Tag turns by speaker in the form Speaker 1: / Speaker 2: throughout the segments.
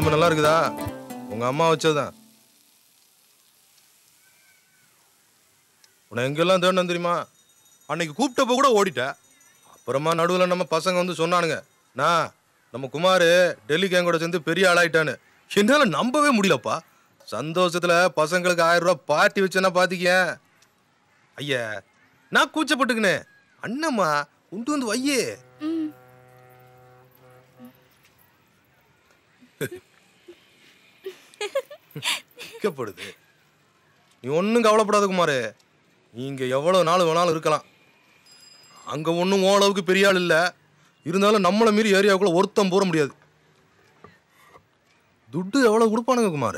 Speaker 1: குழம்பு நல்லா இருக்குதா உங்க அம்மா வச்சதுதான் உன்னை எங்கெல்லாம் தேடணும் தெரியுமா அன்னைக்கு கூப்பிட்டப்ப கூட ஓடிட்ட அப்புறமா நடுவில் நம்ம பசங்க வந்து சொன்னானுங்க நான் நம்ம குமார் டெல்லி கேங் கூட சேர்ந்து பெரிய ஆளாயிட்டான்னு என்னால நம்பவே முடியலப்பா சந்தோஷத்துல பசங்களுக்கு ஆயிரம் ரூபாய் பார்ட்டி வச்சேன்னா பாத்திக்க ஐயா நான் கூச்சப்பட்டுக்கினே அண்ணம்மா கொண்டு வந்து வையே
Speaker 2: ம்
Speaker 1: வைக்கப்படுது நீ ஒன்றும் கவலைப்படாத குமாரு நீங்க எவ்வளவு நாள் வேணாலும் இருக்கலாம் அங்க ஒன்றும் ஓளவுக்கு பெரிய ஆள் இல்லை இருந்தாலும் நம்மளை மீறி ஏரியாவுக்குள்ள ஒருத்தம் போற முடியாது துட்டு எவ்வளவு கொடுப்பானுங்க குமாரு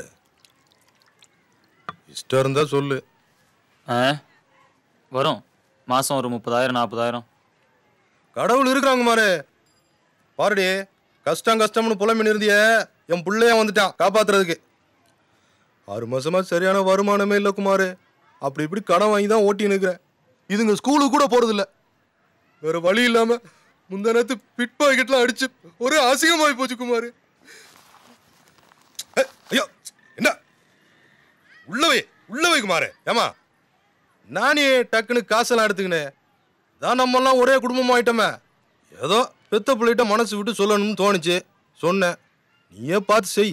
Speaker 1: இஷ்டம் இருந்தா சொல்லு
Speaker 3: ஆ வரும் மாதம் ஒரு முப்பதாயிரம் நாற்பதாயிரம்
Speaker 1: கடவுள் இருக்கிறாங்க குமாரு பாருடி கஷ்டம் கஷ்டம்னு புலம்பின்னு இருந்திய என் பிள்ளைய வந்துட்டான் காப்பாத்துறதுக்கு ஆறு மாசமா சரியான வருமானமே இல்லை குமாரு அப்படி இப்படி கடன் வாங்கி தான் ஓட்டி நிற்கிறேன் இதுங்க ஸ்கூலுக்கு கூட போறது இல்ல வேற வழி இல்லாம முந்தா நேரத்து பிட் பாக்கெட்லாம் அடிச்சு ஒரே அசிங்கமாகி போச்சு குமாரு ஏய், ஐயோ என்ன உள்ளவை உள்ளவை குமாரு ஏமா நானே டக்குன்னு காசெல்லாம் எடுத்துக்கினேன் தான் நம்மெல்லாம் ஒரே குடும்பம் ஆயிட்டோமே ஏதோ பெத்த பிள்ளைகிட்ட மனசு விட்டு சொல்லணும்னு தோணுச்சு சொன்னேன் நீயே பார்த்து செய்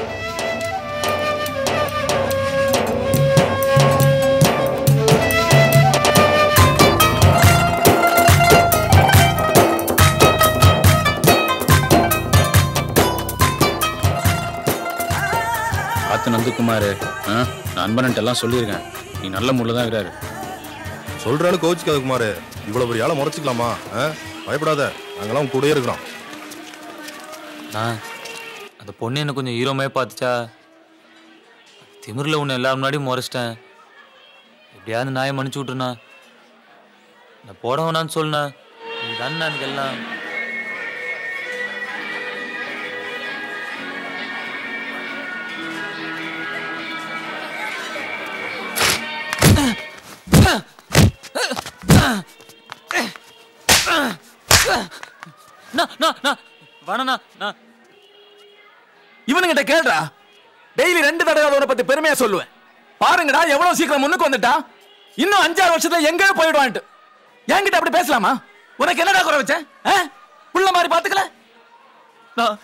Speaker 3: பார்த்து நந்துக்குமார் ஆ நண்பன்ட்டு எல்லாம் சொல்லியிருக்கேன் நீ நல்ல முள்ள தான் இருக்கிறாரு
Speaker 1: சொல்றேன்னு கோச்சிக்காத குமாரு இவ்வளவு பெரிய ஆளை முறைச்சிக்கலாமா ஆ? பயப்படாத நாங்கெல்லாம் உன் கூடயே இருக்கிறோம்
Speaker 3: நான் அந்த பொண்ணு என்ன கொஞ்சம் ஹீரோமே பார்த்துச்சா திமிரில் உன்னை எல்லாரும் முன்னாடியும் முறைச்சிட்டேன் எப்படியாவது நாயை மன்னிச்சு விட்டுருண்ணா நான் போட வேணான்னு சொல்லுண்ணா நீ தானே எனக்கு எல்லாம் நான் நான் நான் வேணாண்ணா நான்
Speaker 4: இவனுங்கிட்ட கேளுடா டெய்லி ரெண்டு தடவை அவனை பத்தி பெருமையா சொல்லுவேன் பாருங்கடா எவ்வளவு சீக்கிரம் முன்னுக்கு வந்துட்டா இன்னும் அஞ்சாறு வருஷத்துல எங்கேயோ போயிடுவான்ட்டு என்கிட்ட அப்படி பேசலாமா உனக்கு என்னடா குறை வச்சேன் ஆ? புள்ள மாதிரி பாத்துக்கல நான்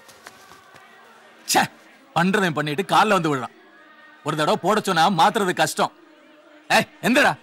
Speaker 4: ச்சே, பண்றதையும் பண்ணிட்டு கால்ல வந்து விடுறான் ஒரு தடவை போட சொன்னா மாத்துறது கஷ்டம் ஏய் எந்தடா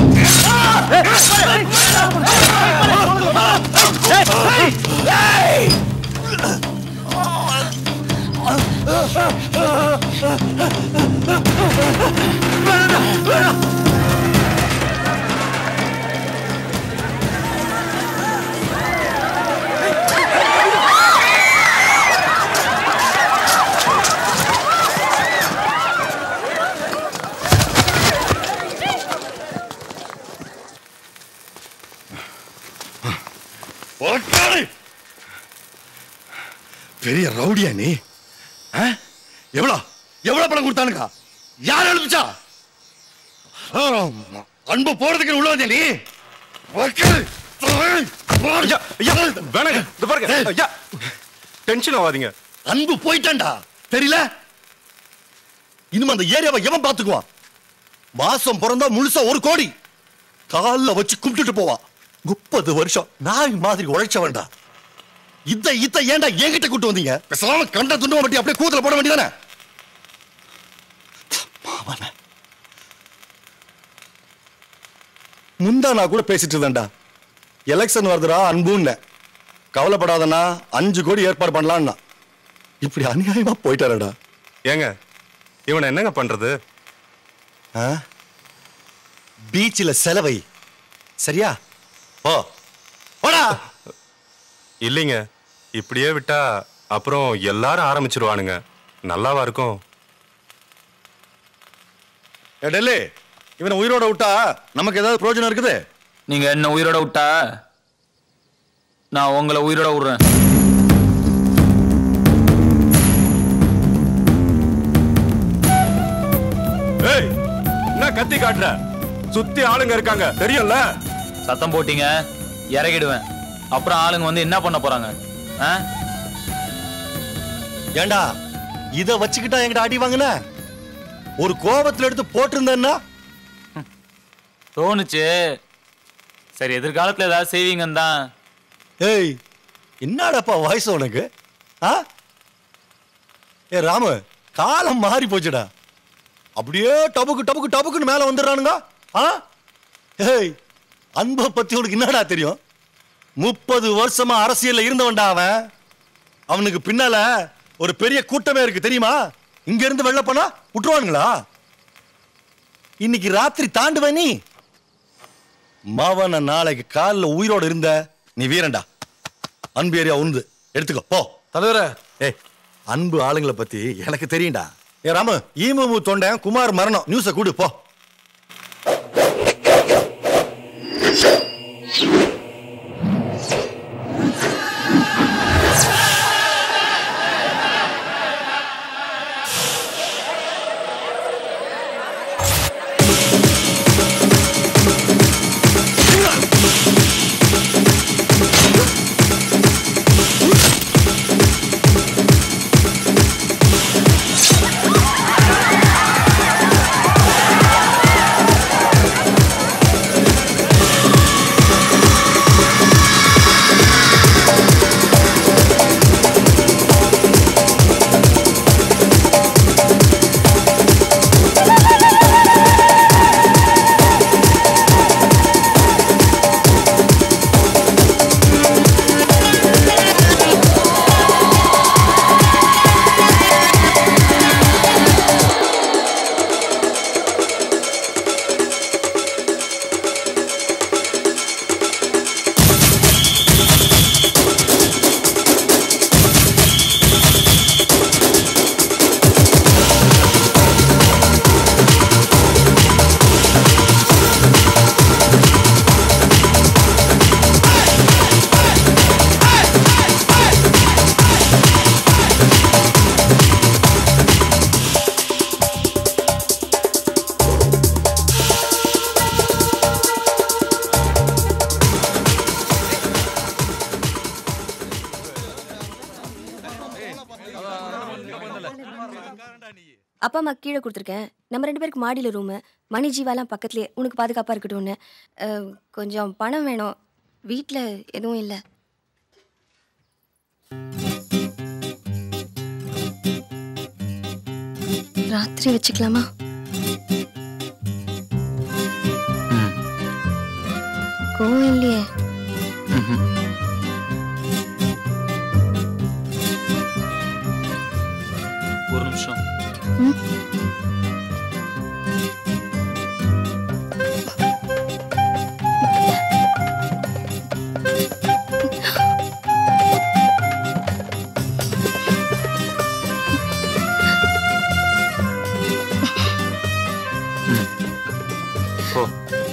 Speaker 5: பெரிய ரவுடியா நீ ஆ? எவ்வளோ எவ்வளோ பணம் கொடுத்தானுங்க யார் அனுப்பிச்சா ஆ, அன்பு போறதுக்கு உள்ள வந்தே நீ வக்கீல், தாய், வாய்.
Speaker 6: வேணாங்க இந்த பாருங்க ஐயா டென்ஷன் ஆகாதீங்க
Speaker 5: அன்பு போயிட்டான்டா தெரியல இனிமே அந்த ஏரியாவை எவன் பாத்துக்குவான் மாசம் பிறந்தா முழுசா ஒரு கோடி கால்ல வச்சு கும்பிட்டுட்டு போவான் முப்பது வருஷம் நாய் மாதிரி உழைச்சவன்டா இத்த இத்த ஏன்டா என்கிட்ட கூட்டு வந்தீங்க பேசாம கண்ட துண்டு மட்டும் அப்படியே கூத்துல போட வேண்டியதானே மாமன முந்தா நான் கூட பேசிட்டு இருந்தேன்டா எலெக்ஷன் வருதுடா அன்புன்னு கவலைப்படாதண்ணா அஞ்சு கோடி ஏற்பாடு பண்ணலான்னா இப்படி அநியாயமா போயிட்டாரடா
Speaker 6: ஏங்க இவனை என்னங்க பண்றது
Speaker 5: பீச்சில் செலவை சரியா ஓ போடா
Speaker 6: இல்லைங்க இப்படியே விட்டா அப்புறம் எல்லாரும் ஆரம்பிச்சிருவானுங்க நல்லாவா இருக்கும்
Speaker 5: ஏ, டெல்லி இவனை உயிரோட விட்டா நமக்கு ஏதாவது பிரயோஜனம் இருக்குது
Speaker 3: நீங்க என்ன உயிரோட விட்டா நான் உங்களை உயிரோட விடுறேன்
Speaker 6: ஏய் என்ன கத்தி காட்டுற சுத்தி ஆளுங்க இருக்காங்க தெரியும்ல
Speaker 3: சத்தம் போட்டீங்க இறக்கிடுவேன் அப்புறம் ஆளுங்க வந்து என்ன பண்ண போறாங்க ஆ?
Speaker 5: ஏண்டா இத வச்சுக்கிட்டா என்கிட்ட அடி வாங்கின ஒரு கோபத்துல எடுத்து போட்டிருந்தேன்னா
Speaker 3: தோணுச்சு சரி எதிர்காலத்துல ஏதாவது செய்வீங்கன்னு தான்
Speaker 5: ஏய் என்னடாப்பா வயசு உனக்கு ஆ ஏ ராமு காலம் மாறி போச்சுடா அப்படியே டபுக்கு டபுக்கு டபுக்குன்னு மேல வந்துடுறானுங்க ஆ ஏய் அன்பை பத்தி உனக்கு என்னடா தெரியும் முப்பது வருஷமா அரசியல்ல இருந்தவன்டா அவன் அவனுக்கு பின்னால ஒரு பெரிய கூட்டமே இருக்கு தெரியுமா இங்க இருந்து வெளில போனா விட்டுருவானுங்களா இன்னைக்கு ராத்திரி தாண்டுவ நீ மாவன நாளைக்கு காலில் உயிரோட இருந்த நீ வீரன்டா அன்பு ஏரியா உந்து எடுத்துக்கோ போ
Speaker 1: தலைவரே
Speaker 5: ஏய் அன்பு ஆளுங்களை பத்தி எனக்கு தெரியும்டா ஏ ராமு ஈமுமு தொண்டன் குமார் மரணம் நியூஸை கூடு போ
Speaker 2: அப்பா அம்மா கீழே கொடுத்துருக்கேன் நம்ம ரெண்டு பேருக்கு மாடியில் ரூமு மணி ஜீவாலாம் பக்கத்துலேயே உனக்கு பாதுகாப்பாக இருக்கட்டும்னு அஹ், கொஞ்சம் பணம் வேணும் வீட்டில் எதுவும் இல்லை ராத்திரி வச்சுக்கலாமா
Speaker 3: ம்.
Speaker 2: கோவம் இல்லையே
Speaker 3: ம்ஹும். ஒரு நிமிஷம் ம். போ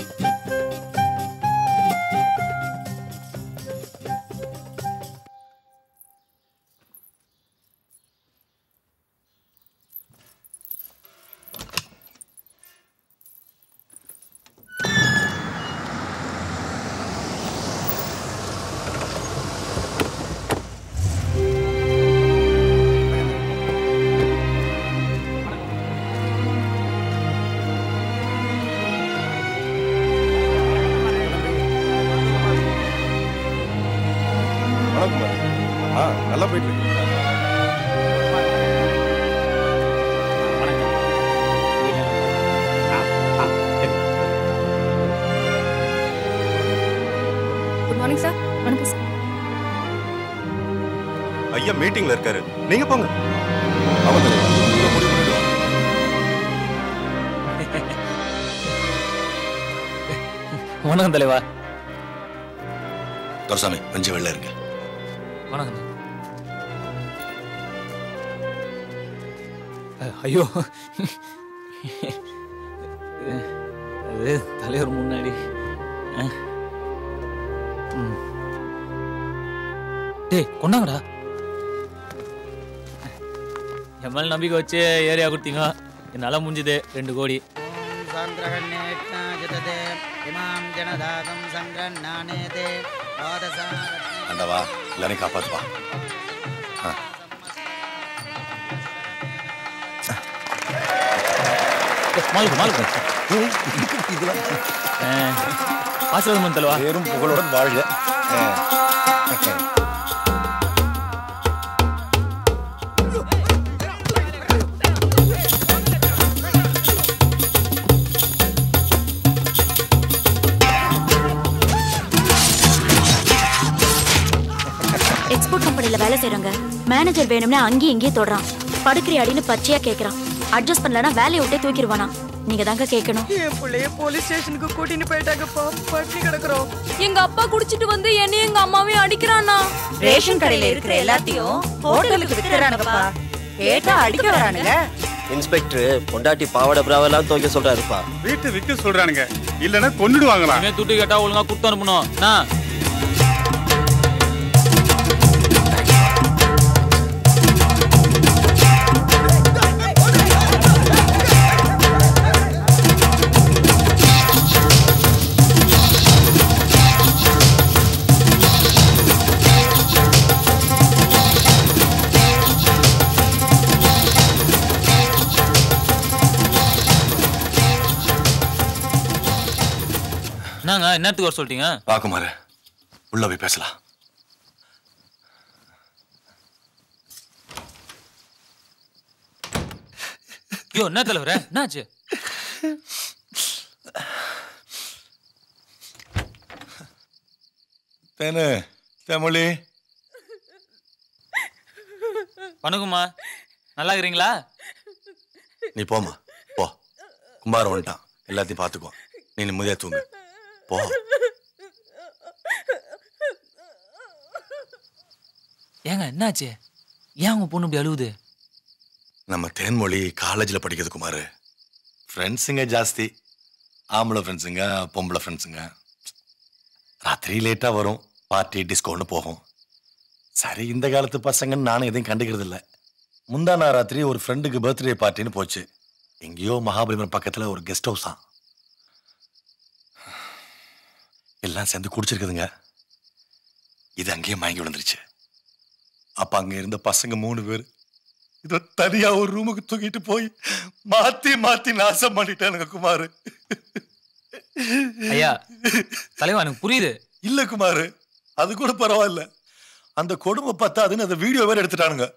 Speaker 1: வணக்கம் மேடம். ஆ நல்லா போயிட்டு இருக்கு
Speaker 2: குட் மார்னிங் சார் வணக்கம் சார்
Speaker 1: ஐயா மீட்டிங்ல இருக்காரு நீங்க போங்க ஆமா தலைவர் உங்களை முடிவு பண்ணிட்டு வாங்க.
Speaker 3: வணக்கம் தலைவா
Speaker 5: துரசாமி கொஞ்சம் வெளில இருங்க
Speaker 3: வணக்கம் அஹ், ஐயோ அது தலைவர் முன்னாடி அஹ். ம். டேய் கொண்டாங்கடா என் மேல நம்பிக்கை வச்சு ஏரியா கொடுத்தீங்க என்னால முடிஞ்சுது ரெண்டு கோடி
Speaker 7: सङ्ग्रहण्येत्नाजतते इमां जनदागं सङ्ग्रह्णानेते द्वादशारत्ने
Speaker 5: ஆண்டவா எல்லாரையும் காப்பாத்துப்பா ஆ.
Speaker 3: மாலுக்கு மாலுக்கு
Speaker 5: இதெல்லாம்
Speaker 3: ஆசீர்வாதம் பண்ணி தலவா
Speaker 5: பேரும் புகழுடன் வாழ்க
Speaker 8: எக்ஸ்போர்ட் கம்பெனில வேலை செய்றாங்க மேனேஜர் வேணும்னு அங்கேயும் இங்கேயும் தொடுறான் படுக்கிறியாடின்னு பச்சையா கேக்குறான் அட்ஜஸ்ட் பண்ணலனா வேலையை விட்டே தூக்கிடுவானா நீங்க தாங்க கேட்கணும்
Speaker 9: என் பிள்ளைய போலீஸ் ஸ்டேஷனுக்கு கூட்டிட்டு போயிட்டாங்கப்பா பட்டி கிடக்குறோம் எங்க அப்பா குடிச்சிட்டு வந்து என்னையும் எங்க அம்மாவையும் அடிக்கிறானா
Speaker 10: ரேஷன் கடையில இருக்கிற எல்லாத்தையும் ஹோட்டலுக்கு வித்துறானுங்கப்பா கேட்டா அடிக்க வரானுங்க
Speaker 11: இன்ஸ்பெக்டர் பொண்டாட்டி பாவாடை பிராவெல்லாம் துவைக்க சொல்றாருப்பா
Speaker 12: வீட்டு விற்க சொல்றானுங்க இல்லைன்னா கொன்னுடுவாங்களா
Speaker 3: இனிமே துட்டு கேட்டா ஒழுங்கா கொடுத்து அனுப்பணும் என்ன என்னங்க என்னத்துக்கு வர சொல்லிட்டீங்க
Speaker 5: வாக்குமாரு உள்ள போய் பேசலாம்
Speaker 3: ஐயோ என்ன தலைவர என்னாச்சு
Speaker 5: தேனு தேமொழி
Speaker 3: வணக்கம்மா நல்லா இருக்கிறீங்களா
Speaker 5: நீ போம்மா போ குமாரம் வந்துட்டான் எல்லாத்தையும் பார்த்துக்குவான் நீ நிம்மதியா தூங்கு போ
Speaker 3: ஏங்க என்னாச்சு ஏன் உங்க பொண்ணு இப்படி அழுவுது
Speaker 5: நம்ம தேன்மொழி காலேஜில் படிக்கிறது குமார் ஃப்ரெண்ட்ஸுங்க ஜாஸ்தி ஆம்பளை ஃப்ரெண்ட்ஸுங்க பொம்பளை ஃப்ரெண்ட்ஸுங்க ராத்திரி லேட்டாக வரும் பார்ட்டி டிஸ்கோன்னு போகும் சரி இந்த காலத்து பசங்கன்னு நானும் எதையும் கண்டுக்கிறது இல்லை முந்தானா ராத்திரி ஒரு ஃப்ரெண்டுக்கு பர்த்டே பார்ட்டின்னு போச்சு எங்கேயோ மகாபலிபுரம் பக்கத்தில் ஒரு கெஸ்ட் ஹவுஸா எல்லாம் சேர்ந்து குடிச்சிருக்குதுங்க இது அங்கேயே மயங்கி விழுந்துருச்சு அப்ப அங்க இருந்த பசங்க மூணு பேர் இதோ தனியா ஒரு ரூமுக்கு தூக்கிட்டு போய் மாத்தி மாத்தி நாசம் பண்ணிட்டானுங்க குமார்
Speaker 3: ஐயா தலைவா எனக்கு புரியுது
Speaker 5: இல்ல குமார் அது கூட பரவாயில்ல அந்த கொடுமை பத்தாதுன்னு அந்த வீடியோ வேற எடுத்துட்டானுங்க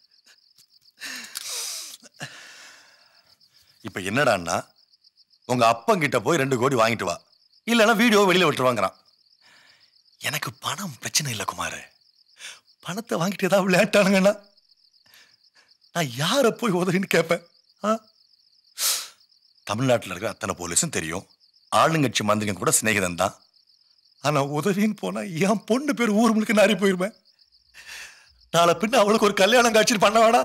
Speaker 5: இப்ப என்னடான்னா உங்க அப்பங்கிட்ட போய் ரெண்டு கோடி வாங்கிட்டு வா இல்லைன்னா வீடியோ வெளியில விட்டுருவாங்கிறான் எனக்கு பணம் பிரச்சனை இல்லை குமார் பணத்தை வாங்கிட்டு ஏதாவது விளையாட்டானுங்கன்னா நான் யாரை போய் உதவின்னு கேட்பேன் ஆ? தமிழ்நாட்டில் இருக்கிற அத்தனை போலீஸும் தெரியும் ஆளுங்கட்சி மந்திரிங்க கூட சிநேகிதன் தான் ஆனா உதவின்னு போனா என் பொண்ணு பேர் ஊர் முழுக்க நாரி போயிருவேன் நாளை பின்ன அவளுக்கு ஒரு கல்யாணம் காட்சி பண்ண வேணாம்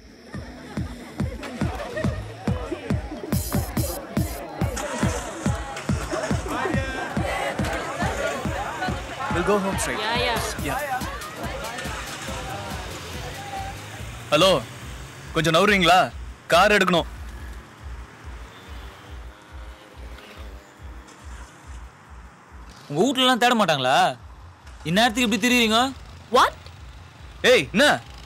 Speaker 13: We'll go home straight.
Speaker 8: Yeah, yeah.
Speaker 13: Yeah. Hello கொஞ்சம் நவுறீங்களா கார் எடுக்கணும்
Speaker 3: உங்க வீட்ல எல்லாம் தேட மாட்டாங்களா இந்நேரத்துக்கு இப்படி திரியுறீங்க
Speaker 8: வாட்
Speaker 13: ஏய் என்ன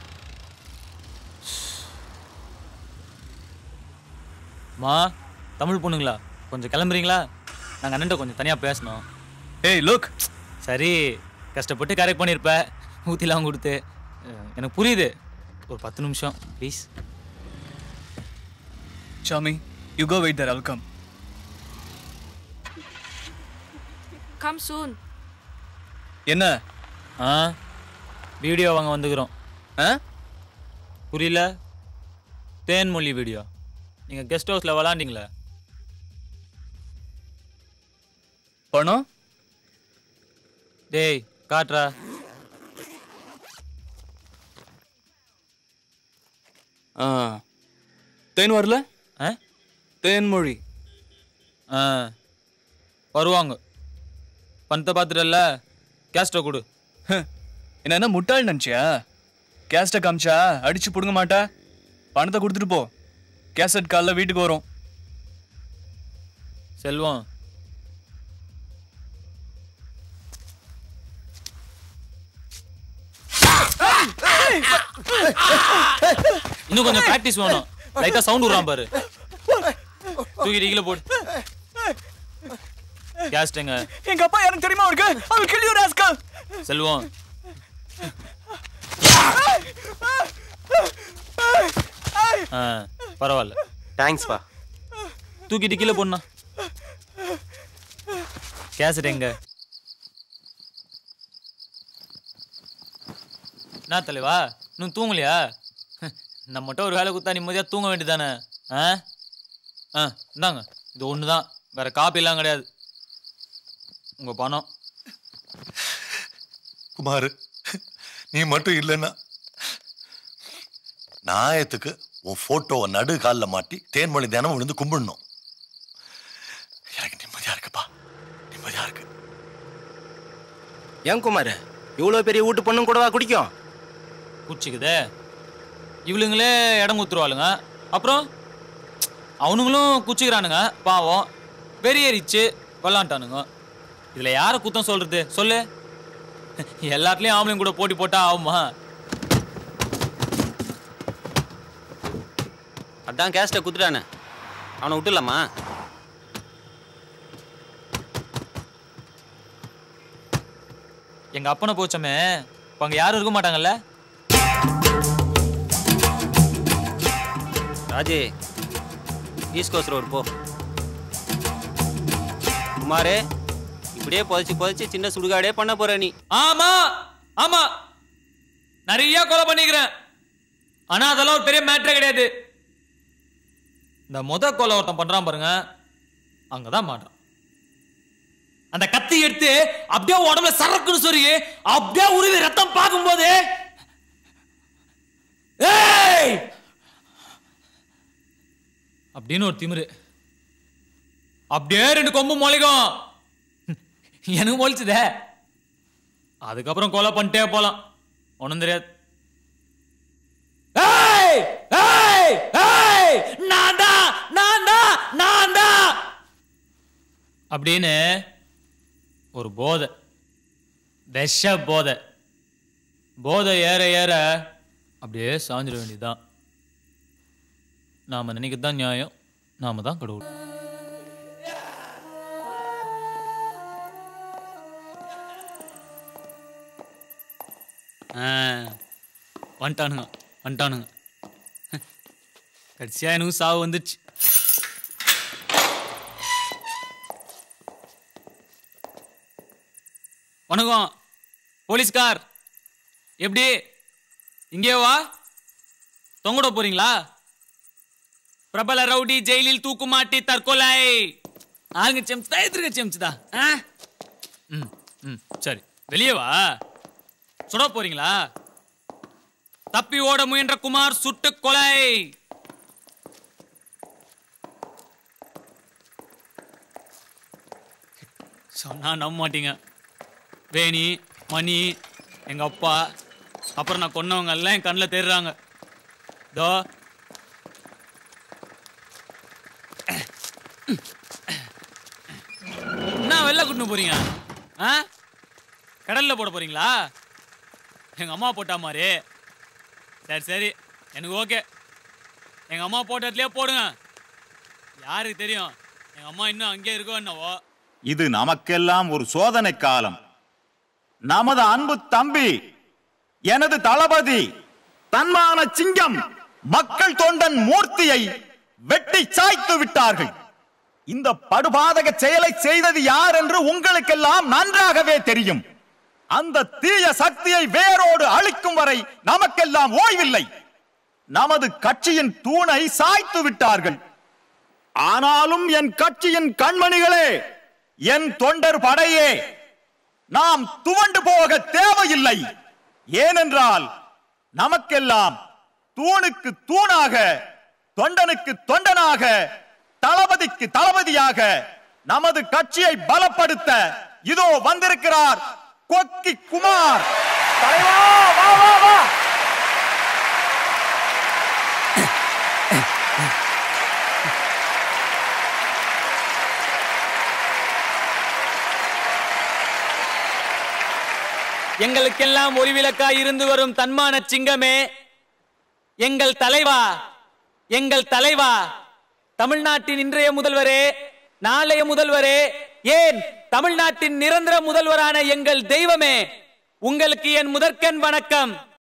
Speaker 3: மா தமிழ் பொண்ணுங்களா கொஞ்சம் கிளம்புறீங்களா நாங்கள் அண்ணன்ட்ட கொஞ்சம் தனியாக பேசணும்
Speaker 13: ஏய் லுக்
Speaker 3: சரி கஷ்டப்பட்டு கரெக்ட் பண்ணியிருப்ப ஊற்றிலாம் கொடுத்து அஹ், எனக்கு புரியுது ஒரு பத்து நிமிஷம் ப்ளீஸ்
Speaker 13: சாமி you go wait there I'll come
Speaker 9: come soon
Speaker 13: என்ன
Speaker 3: ஆ வீடியோ வாங்க வந்துக்கிறோம்
Speaker 13: ஆ
Speaker 3: புரியல தேன்மொழி வீடியோ நீங்கள் கெஸ்ட் ஹவுஸில் விளாண்டிங்களே
Speaker 13: பணம்
Speaker 3: டேய் காட்டுறா
Speaker 13: ஆ தேன் வரல
Speaker 3: ஆ
Speaker 13: தேன்மொழி
Speaker 3: ஆ வருவாங்க பணத்தை பார்த்துட்டல்ல கேஸ்ட்டை கொடு
Speaker 13: என்ன என்ன முட்டாள் நினச்சியா கேஸ்ட்டை காமிச்சா அடிச்சு பிடுங்க மாட்டா பணத்தை கொடுத்துட்டு போ கேசட் காலைல வீட்டுக்கு வரும்
Speaker 3: செல்வம் இன்னும் கொஞ்சம் ப்ராக்டிஸ் வேணும் லைட்டா சவுண்ட் விடுறான் பாரு தூக்கிட்டு கீழே போடு கேஸ்ட்டுங்க
Speaker 13: எங்க அப்பா யாரும் தெரியுமா உனக்கு அவள் கிll you rascal
Speaker 3: செல்வம் ஆ பரவாயில்ல
Speaker 11: தேங்க்ஸ்ப்பா
Speaker 3: தூக்கிட்டு கீழே போடணா கேசட் எங்க என்ன தலைவா இன்னும் தூங்கலையா நம்மகிட்ட ஒரு வேலை கொடுத்தா நிம்மதியா தூங்க வேண்டியதானே ஆ ஆ இந்தாங்க இது ஒன்று தான் வேற காப்பிலாம் கிடையாது உங்க பணம்
Speaker 5: குமார் நீ மட்டும் இல்லைன்னா நாயத்துக்கு உன் போட்டோவை நடு காலில் மாட்டி தேன்மொழி தினம் விழுந்து கும்பிடணும் எனக்கு நிம்மதியா இருக்குப்பா நிம்மதியா இருக்கு
Speaker 11: ஏன் குமார் இவ்வளோ பெரிய வீட்டு பொண்ணும் கூடவா குடிக்கும்
Speaker 3: குடிச்சிக்குதே இவளுங்களே இடம் குத்துருவாளுங்க அப்புறம் அவனுங்களும் குச்சிக்கிறானுங்க பாவம் வெறியேறிச்சு விளாண்டானுங்க இதில் யாரை குத்தம் சொல்றது சொல்லு எல்லாத்துலேயும் ஆம்பளையும் கூட போட்டி போட்டா ஆகுமா
Speaker 11: அதான் கேஸ்ட்டை குத்துட்டானே அவனை விட்டுலாமா
Speaker 3: எங்க அப்பனை போச்சமே இப்போ அங்கே யாரும் இருக்க மாட்டாங்கல்ல
Speaker 11: ராஜே ஈஸ்ட் கோஸ்ட் ரோடு போ குமாரே இப்படியே புதைச்சி புதைச்சி சின்ன சுடுகாடே பண்ண போற நீ
Speaker 3: ஆமா ஆமா நிறைய கொலை பண்ணிக்கிறேன் ஆனா அதெல்லாம் ஒரு பெரிய மேட்டரே கிடையாது இந்த முத கொலை ஒருத்தன் பண்றான் பாருங்க அங்கதான் மாட்டான் அந்த கத்தி எடுத்து அப்படியே உடம்புல சரக்குன்னு சொல்லி அப்படியே உருவி ரத்தம் பார்க்கும்போது ஏய் அப்படின்னு ஒரு திமிரு அப்படியே ரெண்டு கொம்பு முளைக்கும் எனக்கு முளைச்சுதே அதுக்கப்புறம் கொலை பண்ணிட்டே போலாம் ஒன்றும் தெரியாது ஏய் ஏய் ஏய் நான் தான் நான் தான் நான் தான் அப்படின்னு ஒரு போதை விஷ போதை போதை ஏற ஏற அப்படியே சாஞ்சிட வேண்டியதுதான் நாம நினைக்கிறது தான் நியாயம் நாம தான் கடவுள் ஆ, வந்துட்டானுங்க வந்துட்டானுங்க கடைசியா எனக்கு சாவு வந்துச்சு வணக்கம் போலீஸ்கார் எப்படி இங்கே வா தொங்கட போறீங்களா பிரபல ரவுடி ஜெயிலில் தூக்குமாட்டி தற்கொலை ஆளுங்க செம்ச்சுதா எதிர்க்க செம்ச்சுதா ஆ? ம் ம் சரி வெளியே வா சுட போறீங்களா தப்பி ஓட முயன்ற குமார் சுட்டு கொலை சொன்னா நம்ப மாட்டீங்க வேணி மணி எங்க அப்பா அப்புறம் நான் கொன்னவங்க எல்லாம் என் கண்ணில் தேடுறாங்க தோ என்ன வெளில கூட்டு போறீங்க ஆ கடல்ல போட போறீங்களா எங்க அம்மா போட்டா மாதிரி சரி சரி எனக்கு ஓகே எங்க அம்மா போட்டதுலயே போடுங்க யாருக்கு தெரியும் எங்க அம்மா இன்னும் அங்கேயே இருக்கோ என்னவோ
Speaker 14: இது நமக்கெல்லாம் ஒரு சோதனை காலம் நமது அன்பு தம்பி எனது தளபதி தன்மான சிங்கம் மக்கள் தொண்டன் மூர்த்தியை வெட்டி சாய்த்து விட்டார்கள் இந்த படுபாதக செயலை செய்தது யார் என்று உங்களுக்கெல்லாம் நன்றாகவே தெரியும் அந்த தீய சக்தியை வேரோடு அழிக்கும் வரை நமக்கெல்லாம் ஓய்வில்லை நமது கட்சியின் தூணை சாய்த்து விட்டார்கள் ஆனாலும் என் கட்சியின் கண்மணிகளே என் தொண்டர் படையே நாம் துவண்டு போக தேவையில்லை ஏனென்றால் நமக்கெல்லாம் தூணுக்கு தூணாக தொண்டனுக்கு தொண்டனாக தளபதிக்கு தளபதியாக நமது கட்சியை பலப்படுத்த இதோ வந்திருக்கிறார் கொக்கி குமார் தலைவா வா வா வா
Speaker 3: எங்களுக்கெல்லாம் ஒளிவிளக்காய் இருந்து வரும் தன்மான சிங்கமே எங்கள் தலைவா எங்கள் தலைவா தமிழ்நாட்டின் இன்றைய முதல்வரே நாளைய முதல்வரே ஏன் தமிழ்நாட்டின் நிரந்தர முதல்வரான எங்கள் தெய்வமே உங்களுக்கு என் முதற்கண் வணக்கம்